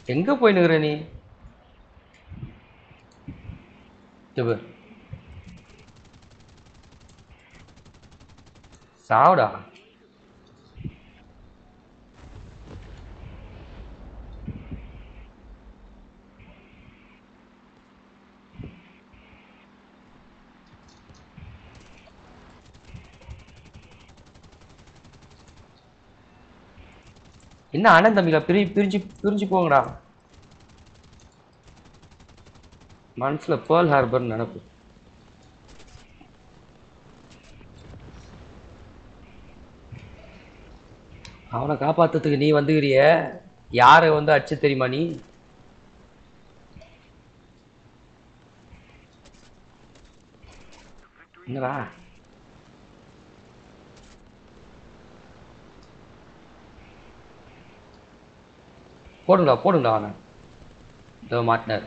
எங்க போய் நிக்கிற நீ இங்க பாரு. சாவுடா என்ன அண்ணன் தம்பில பிரி பிரிஞ்சு பிரிஞ்சு போங்கடா மனசுல பேர்ல் ஹார்பர் நினப்பு அவனை காப்பாத்துறதுக்கு நீ வந்துக்கிறிய யாரை வந்து அடிச்சு தெரியுமா நீ என்னடா போடுங்கடா போடுங்கடா அவனை இதோ மாட்டினாரு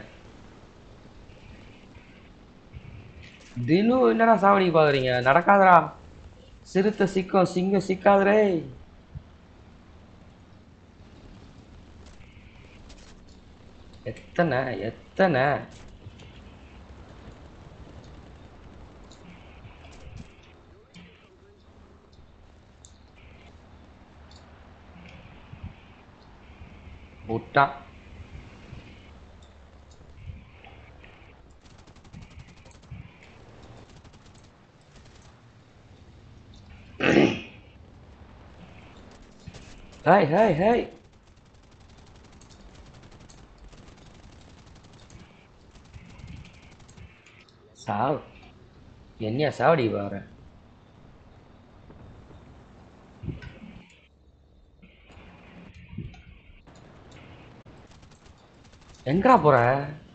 தினம் என்னடா சாவடிக்க பாக்குறீங்க நடக்காதடா சிறுத்தை சிக்கம் சிங்கம் சிக்காதரே எத்தனை எத்தனை விட்டான் ஹாய் ஹாய் ஹாய் சாவ் என்னையா சாவடி பாரு எங்கடா போற